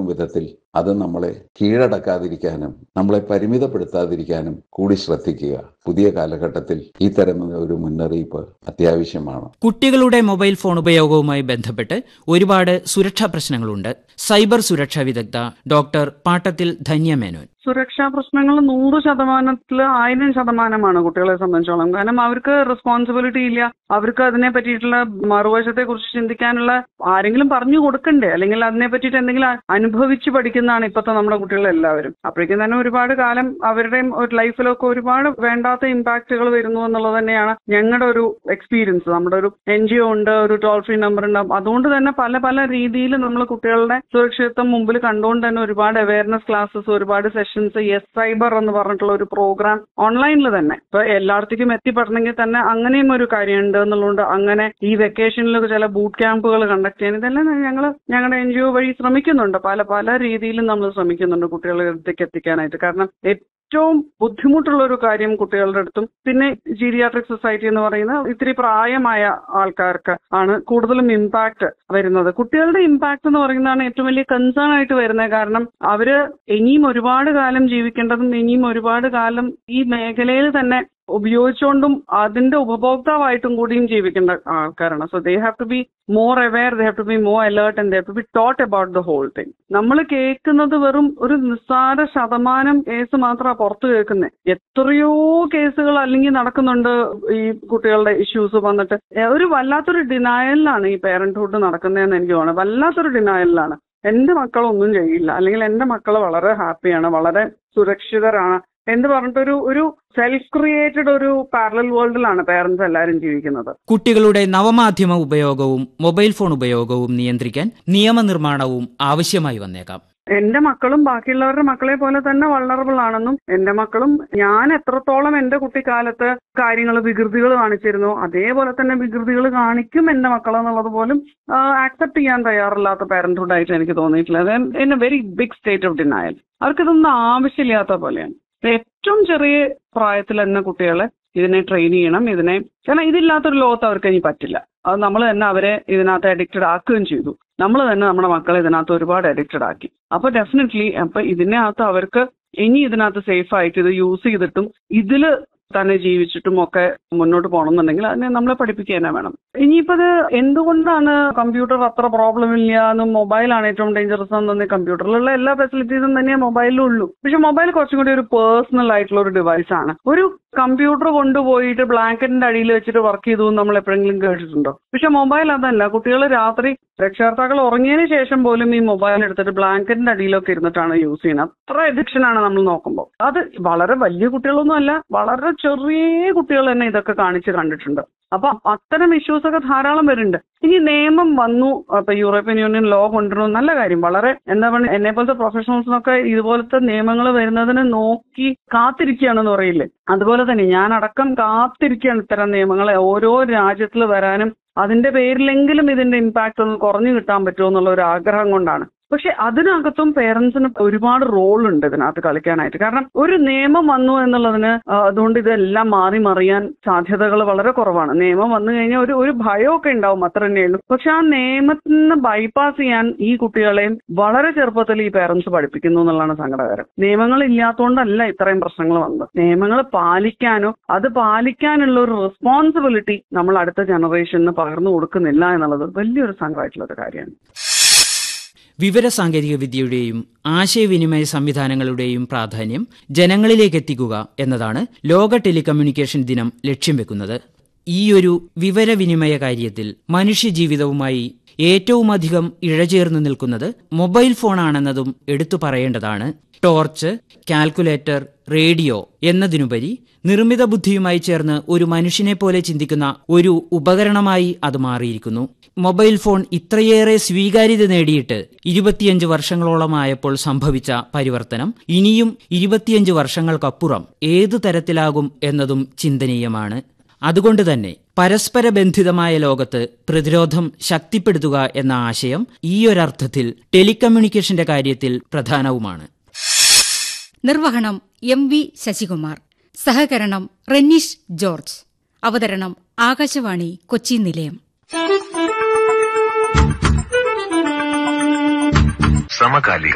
വിധത്തിൽ അത് നമ്മളെ കീഴടക്കാതിരിക്കാനും നമ്മളെ പരിമിതപ്പെടുത്താതിരിക്കാനും കൂടി ശ്രദ്ധിക്കുക പുതിയ കാലഘട്ടത്തിൽ ഇത്തരം ഒരു മുന്നറിയിപ്പ് അത്യാവശ്യമാണ് കുട്ടികളുടെ മൊബൈൽ ഫോൺ ഉപയോഗവുമായി ബന്ധപ്പെട്ട് ഒരുപാട് സുരക്ഷാ പ്രശ്നങ്ങളുണ്ട് സൈബർ സുരക്ഷാ വിദഗ്ധ ഡോക്ടർ പാട്ടത്തിൽ ധന്യ മേനോൻ സുരക്ഷാ പ്രശ്നങ്ങൾ നൂറ് ശതമാനത്തിൽ ആയിരം ശതമാനമാണ് കുട്ടികളെ സംബന്ധിച്ചോളം കാരണം അവർക്ക് റെസ്പോൺസിബിലിറ്റി ഇല്ല അവർക്ക് അതിനെ പറ്റിയിട്ടുള്ള മറുവശത്തെ കുറിച്ച് ചിന്തിക്കാനുള്ള ആരെങ്കിലും പറഞ്ഞു കൊടുക്കണ്ടേ അല്ലെങ്കിൽ അതിനെ പറ്റിയിട്ട് എന്തെങ്കിലും അനുഭവിച്ച് പഠിക്കുന്നതാണ് ഇപ്പോഴത്തെ നമ്മുടെ കുട്ടികളെല്ലാവരും അപ്പോഴേക്കും തന്നെ ഒരുപാട് കാലം അവരുടെയും ഒരു ലൈഫിലൊക്കെ ഒരുപാട് വേണ്ടാത്ത ഇമ്പാക്റ്റുകൾ വരുന്നു എന്നുള്ളത് തന്നെയാണ് ഞങ്ങളുടെ ഒരു എക്സ്പീരിയൻസ് നമ്മുടെ ഒരു എൻ ജി ഒ ഉണ്ട് ഒരു ടോൾ ഫ്രീ നമ്പർ ഉണ്ട് അതുകൊണ്ട് തന്നെ പല പല രീതിയിൽ നമ്മൾ കുട്ടികളുടെ സുരക്ഷിതത്വം മുമ്പിൽ കണ്ടുകൊണ്ട് തന്നെ ഒരുപാട് അവയർനെസ് ക്ലാസ്സസ് ഒരുപാട് സെഷൻസ് യെസ് സൈബർ എന്ന് പറഞ്ഞിട്ടുള്ള ഒരു പ്രോഗ്രാം ഓൺലൈനിൽ തന്നെ ഇപ്പൊ എല്ലായിടത്തേക്കും എത്തിപ്പെടണമെങ്കിൽ തന്നെ അങ്ങനെയും ഒരു കാര്യമുണ്ട് എന്നുള്ളതുകൊണ്ട് അങ്ങനെ ഈ വെക്കേഷനിൽ ചില ബൂട്ട് ക്യാമ്പുകൾ കണ്ടക്ട് ചെയ്യാൻ ഇതെല്ലാം ഞങ്ങൾ ഞങ്ങളുടെ എൻ ജി ഒ വഴി ശ്രമിക്കുന്നുണ്ട് പല പല രീതിയിലും നമ്മൾ ശ്രമിക്കുന്നുണ്ട് കുട്ടികളുടെ അടുത്തേക്ക് എത്തിക്കാനായിട്ട് കാരണം ഏറ്റവും ബുദ്ധിമുട്ടുള്ള ഒരു കാര്യം കുട്ടികളുടെ അടുത്തും പിന്നെ ജീരിയാട്രിക് സൊസൈറ്റി എന്ന് പറയുന്ന ഇത്തിരി പ്രായമായ ആൾക്കാർക്ക് ആണ് കൂടുതലും ഇമ്പാക്ട് വരുന്നത് കുട്ടികളുടെ ഇമ്പാക്ട് എന്ന് പറയുന്നതാണ് ഏറ്റവും വലിയ കൺസേൺ ആയിട്ട് വരുന്നത് കാരണം അവര് ഇനിയും ഒരുപാട് കാലം ജീവിക്കേണ്ടതും ഇനിയും ഒരുപാട് കാലം ഈ മേഖലയിൽ തന്നെ ഉപയോഗിച്ചുകൊണ്ടും അതിന്റെ ഉപഭോക്താവായിട്ടും കൂടിയും ജീവിക്കേണ്ട ആൾക്കാരാണ് so they have to be more aware they have to be more alert and they have to be taught about the whole thing നമ്മൾ കേൾക്കുന്നത് വെറും ഒരു നിസ്സാര ശതമാനം കേസ് മാത്രമാണ് പുറത്ത് കേൾക്കുന്നത് എത്രയോ കേസുകൾ അല്ലെങ്കിൽ നടക്കുന്നുണ്ട് ഈ കുട്ടികളുടെ ഇഷ്യൂസ് വന്നിട്ട് ഒരു വല്ലാത്തൊരു ഡിനായലിലാണ് ഈ പേരന്റ്ഹുഡ് നടക്കുന്നതെന്ന് എനിക്ക് തോന്നുന്നത് വല്ലാത്തൊരു ഡിനായലിലാണ് എന്റെ മക്കളൊന്നും ചെയ്യില്ല അല്ലെങ്കിൽ എന്റെ മക്കൾ വളരെ ഹാപ്പിയാണ് വളരെ സുരക്ഷിതരാണ് എന്ന് പറഞ്ഞിട്ടൊരു ഒരു സെൽഫ് ക്രിയേറ്റഡ് ഒരു പാരലൽ വേൾഡിലാണ് പേരൻസ് എല്ലാവരും ജീവിക്കുന്നത് കുട്ടികളുടെ നവമാധ്യമ ഉപയോഗവും മൊബൈൽ ഫോൺ ഉപയോഗവും നിയന്ത്രിക്കാൻ നിയമനിർമ്മാണവും ആവശ്യമായി വന്നേക്കാം എന്റെ മക്കളും ബാക്കിയുള്ളവരുടെ മക്കളെ പോലെ തന്നെ വള്ളറബിൾ ആണെന്നും എന്റെ മക്കളും ഞാൻ എത്രത്തോളം എന്റെ കുട്ടിക്കാലത്ത് കാര്യങ്ങൾ വികൃതികൾ കാണിച്ചിരുന്നു അതേപോലെ തന്നെ വികൃതികൾ കാണിക്കും എന്റെ മക്കൾ എന്നുള്ളത് പോലും ആക്സെപ്റ്റ് ചെയ്യാൻ തയ്യാറില്ലാത്ത പാരന്റ്ഹുഡ് ആയിട്ട് എനിക്ക് തോന്നിയിട്ടില്ല in a very big state of denial അവർക്കിതൊന്നും ആവശ്യമില്ലാത്ത പോലെയാണ് ഏറ്റവും ചെറിയ പ്രായത്തിൽ തന്നെ കുട്ടികളെ ഇതിനെ ട്രെയിൻ ചെയ്യണം ഇതിനെ കാരണം ഇതില്ലാത്തൊരു ലോകത്ത് അവർക്ക് ഇനി പറ്റില്ല അത് നമ്മൾ തന്നെ അവരെ ഇതിനകത്ത് അഡിക്റ്റഡ് ആക്കുകയും ചെയ്തു നമ്മൾ തന്നെ നമ്മുടെ മക്കളെ ഇതിനകത്ത് ഒരുപാട് അഡിക്റ്റഡ് ആക്കി അപ്പൊ ഡെഫിനറ്റ്ലി അപ്പൊ ഇതിനകത്ത് അവർക്ക് ഇനി ഇതിനകത്ത് സേഫ് ആയിട്ട് ഇത് യൂസ് ചെയ്തിട്ടും ഇതില് തന്നെ ജീവിച്ചിട്ടും ഒക്കെ മുന്നോട്ട് പോകണമെന്നുണ്ടെങ്കിൽ അതിനെ നമ്മളെ പഠിപ്പിക്കുക തന്നെ വേണം ഇനിയിപ്പോ ഇത് എന്തുകൊണ്ടാണ് കമ്പ്യൂട്ടർ അത്ര പ്രോബ്ലം ഇല്ല എന്നും മൊബൈലാണ് ഏറ്റവും ഡേഞ്ചറസ് എന്ന് കമ്പ്യൂട്ടറിലുള്ള എല്ലാ ഫെസിലിറ്റീസും തന്നെ മൊബൈലിലും ഉള്ളൂ പക്ഷെ മൊബൈൽ കുറച്ചും കൂടി ഒരു പേഴ്സണൽ ആയിട്ടുള്ള ഒരു ഡിവൈസ് ആണ് ഒരു കമ്പ്യൂട്ടർ കൊണ്ടുപോയിട്ട് ബ്ലാങ്കറ്റിന്റെ അടിയിൽ വെച്ചിട്ട് വർക്ക് ചെയ്തു നമ്മൾ എപ്പോഴെങ്കിലും കേട്ടിട്ടുണ്ടോ പക്ഷെ മൊബൈൽ അതല്ല കുട്ടികൾ രാത്രി രക്ഷകർത്താക്കൾ ഉറങ്ങിയതിന് ശേഷം പോലും ഈ മൊബൈൽ എടുത്തിട്ട് ബ്ലാങ്കറ്റിന്റെ അടിയിലൊക്കെ ഇരുന്നിട്ടാണ് യൂസ് ചെയ്യുന്നത് അത്ര എഡിക്ഷൻ ആണ് നമ്മൾ നോക്കുമ്പോൾ അത് വളരെ വലിയ കുട്ടികളൊന്നും അല്ല വളരെ ചെറിയ കുട്ടികൾ തന്നെ ഇതൊക്കെ കാണിച്ച് കണ്ടിട്ടുണ്ട് അപ്പൊ അത്തരം ഇഷ്യൂസ് ഒക്കെ ധാരാളം വരുന്നുണ്ട് ഇനി നിയമം വന്നു ഇപ്പൊ യൂറോപ്യൻ യൂണിയൻ ലോ കൊണ്ടുവരുന്നു നല്ല കാര്യം വളരെ എന്താ പറയുക എന്നെ പോലത്തെ പ്രൊഫഷണൽസിനൊക്കെ ഇതുപോലത്തെ നിയമങ്ങൾ വരുന്നതിന് നോക്കി കാത്തിരിക്കുകയാണെന്ന് പറയില്ലേ അതുപോലെ തന്നെ ഞാൻ അടക്കം കാത്തിരിക്കുകയാണ് ഇത്തരം നിയമങ്ങളെ ഓരോ രാജ്യത്തിൽ വരാനും അതിന്റെ പേരിലെങ്കിലും ഇതിന്റെ ഇമ്പാക്ട് ഒന്ന് കുറഞ്ഞു കിട്ടാൻ പറ്റുമോ എന്നുള്ള ഒരു ആഗ്രഹം കൊണ്ടാണ് പക്ഷെ അതിനകത്തും പേരൻസിന് ഒരുപാട് റോൾ ഉണ്ട് ഇതിനകത്ത് കളിക്കാനായിട്ട് കാരണം ഒരു നിയമം വന്നു എന്നുള്ളതിന് അതുകൊണ്ട് ഇതെല്ലാം മാറി മറിയാൻ സാധ്യതകൾ വളരെ കുറവാണ് നിയമം വന്നു കഴിഞ്ഞാൽ ഒരു ഒരു ഭയമൊക്കെ ഉണ്ടാവും അത്ര തന്നെയുള്ളൂ പക്ഷെ ആ നിയമത്തിൽ നിന്ന് ബൈപ്പാസ് ചെയ്യാൻ ഈ കുട്ടികളെയും വളരെ ചെറുപ്പത്തിൽ ഈ പേരൻസ് പഠിപ്പിക്കുന്നു എന്നുള്ളതാണ് സങ്കടകരം നിയമങ്ങൾ ഇല്ലാത്തതുകൊണ്ടല്ല ഇത്രയും പ്രശ്നങ്ങൾ വന്നത് നിയമങ്ങൾ പാലിക്കാനോ അത് പാലിക്കാനുള്ള ഒരു റെസ്പോൺസിബിലിറ്റി നമ്മൾ അടുത്ത ജനറേഷന് പകർന്നു കൊടുക്കുന്നില്ല എന്നുള്ളത് വലിയൊരു സങ്കടമായിട്ടുള്ള ഒരു കാര്യമാണ് വിവരസാങ്കേതിക വിദ്യയുടെയും ആശയവിനിമയ സംവിധാനങ്ങളുടെയും പ്രാധാന്യം ജനങ്ങളിലേക്ക് എത്തിക്കുക എന്നതാണ് ലോക ടെലികമ്മ്യൂണിക്കേഷൻ ദിനം ലക്ഷ്യം വെക്കുന്നത് ഈയൊരു വിവരവിനിമയ കാര്യത്തിൽ മനുഷ്യജീവിതവുമായി ഏറ്റവുമധികം ഇഴചേർന്നു നിൽക്കുന്നത് മൊബൈൽ ഫോണാണെന്നതും എടുത്തു പറയേണ്ടതാണ് ടോർച്ച് കാൽക്കുലേറ്റർ റേഡിയോ എന്നതിനുപരി നിർമ്മിത ബുദ്ധിയുമായി ചേർന്ന് ഒരു മനുഷ്യനെ പോലെ ചിന്തിക്കുന്ന ഒരു ഉപകരണമായി അത് മാറിയിരിക്കുന്നു മൊബൈൽ ഫോൺ ഇത്രയേറെ സ്വീകാര്യത നേടിയിട്ട് ഇരുപത്തിയഞ്ച് വർഷങ്ങളോളമായപ്പോൾ സംഭവിച്ച പരിവർത്തനം ഇനിയും ഇരുപത്തിയഞ്ച് വർഷങ്ങൾക്കപ്പുറം ഏതു തരത്തിലാകും എന്നതും ചിന്തനീയമാണ് അതുകൊണ്ട് തന്നെ പരസ്പര ബന്ധിതമായ ലോകത്ത് പ്രതിരോധം ശക്തിപ്പെടുത്തുക എന്ന ആശയം ഈയൊരർത്ഥത്തിൽ ടെലികമ്മ്യൂണിക്കേഷന്റെ കാര്യത്തിൽ പ്രധാനവുമാണ് നിർവഹണം എം വി ശശികുമാർ സഹകരണം റെന്നീഷ് ജോർജ് അവതരണം ആകാശവാണി കൊച്ചി നിലയം സമകാലിക